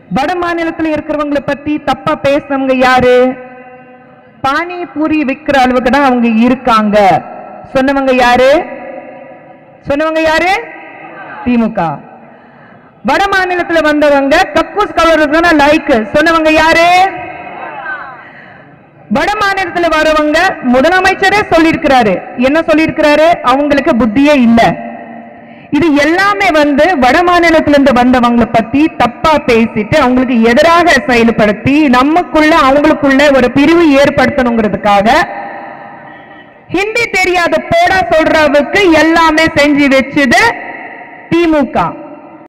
வட மாநிலத்துல இருக்கிறவங்கள பத்தி தப்பா பேசுறவங்க யாரு பானிபூரி விக்கிற அளவுக்கு தான் அவங்க இருக்காங்க சொன்னவங்க யாரு சொன்னவங்க யாரு திமுக வட மாநிலத்துல வந்தவங்க கக்கூஸ் கலருக்கு லைக் சொன்னவங்க யாரு வட மாநிலத்துல வரவங்க முதலமைச்சரே சொல்லியிருக்கிறாரு என்ன சொல்லியிருக்கிறாரு அவங்களுக்கு புத்தியே இல்ல இது எல்லாமே வந்து வட மாநிலத்துல இருந்து வந்தவங்களை பத்தி தப்பா பேசிட்டு அவங்களுக்கு எதிராக செயல்படுத்தி நமக்குள்ள அவங்களுக்குள்ள ஒரு பிரிவு ஏற்படுத்தணுங்கிறதுக்காக ஹிந்தி தெரியாத போடா சொல்றவுக்கு எல்லாமே செஞ்சு வச்சது திமுக